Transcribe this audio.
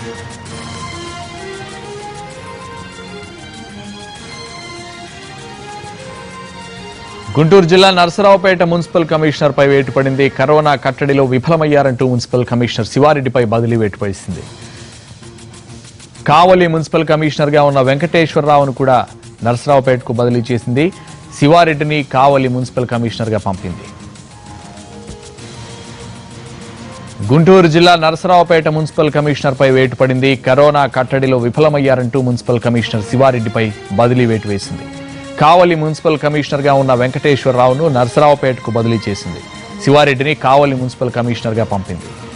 గుంటూరు జిల్లా Narasaraopet municipal commissioner పై వేటు పడింది కరోనా కట్టడిలో విఫలమయ్యారంటూ మున్సిపల్ కమిషనర్ శివారెడ్డిపై బదిలీ వేటు పడిసింది కావలి మున్సిపల్ కమిషనర్ గా ఉన్న వెంకటేశ్వరరావును కూడా నరసరావుపేటకు బదిలీ చేసింది శివారెడ్డిని కావలి మున్సిపల్ కమిషనర్ గా పంపింది గుంటూరు జిల్లా నరసరావుపేట మున్సిపల్ కమిషనర్ పై వేటు పడింది కరోనా కట్టడిలో విఫలమయ్యారంటూ మున్సిపల్ కమిషనర్ శివారెడ్డిపై బదిలీ వేటు వేసింది కావలి మున్సిపల్ కమిషనర్ గా ఉన్న వెంకటేశ్వరరావును నరసరావుపేటకు బదిలీ చేసింది శివారెడ్డిని కావలి మున్సిపల్ కమిషనర్ గా పంపింది